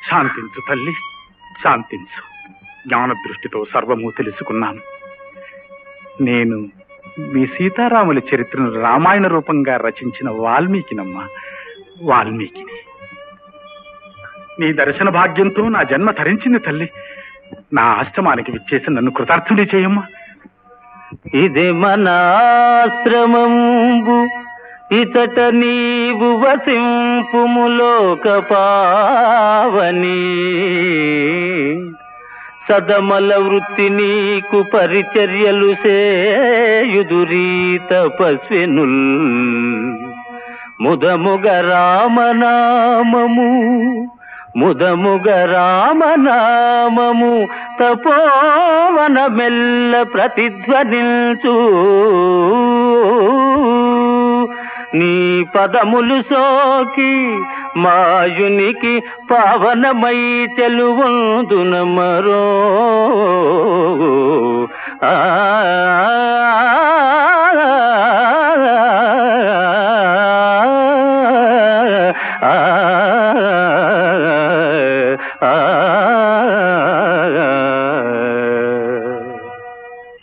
శాంతించు తల్లి శాంతించు జ్ఞాన దృష్టితో సర్వము తెలుసుకున్నాను నేను మీ సీతారాముల చరిత్రను రామాయణ రూపంగా రచించిన వాల్మీకినమ్మా వాల్మీకిని నీ దర్శన భాగ్యంతో నా జన్మ తరించింది తల్లి నా ఆశ్రమానికి విచ్చేసి నన్ను కృతార్థుడి చేయమ్మా ఇది మనాశ్రమంబు ఇతట నీవు వసింపుములోక పావని సదమల వృత్తి నీకు పరిచర్యలు సేయుదురీ తపస్వినుల్ ముదముగ రామనామము ముదముగ రామనామము తపోవన మెల్ల ప్రతిధ్వనిల్చు నీ పదములు సోకి మాయునికి పావనమై చెలువందున మరో ఆ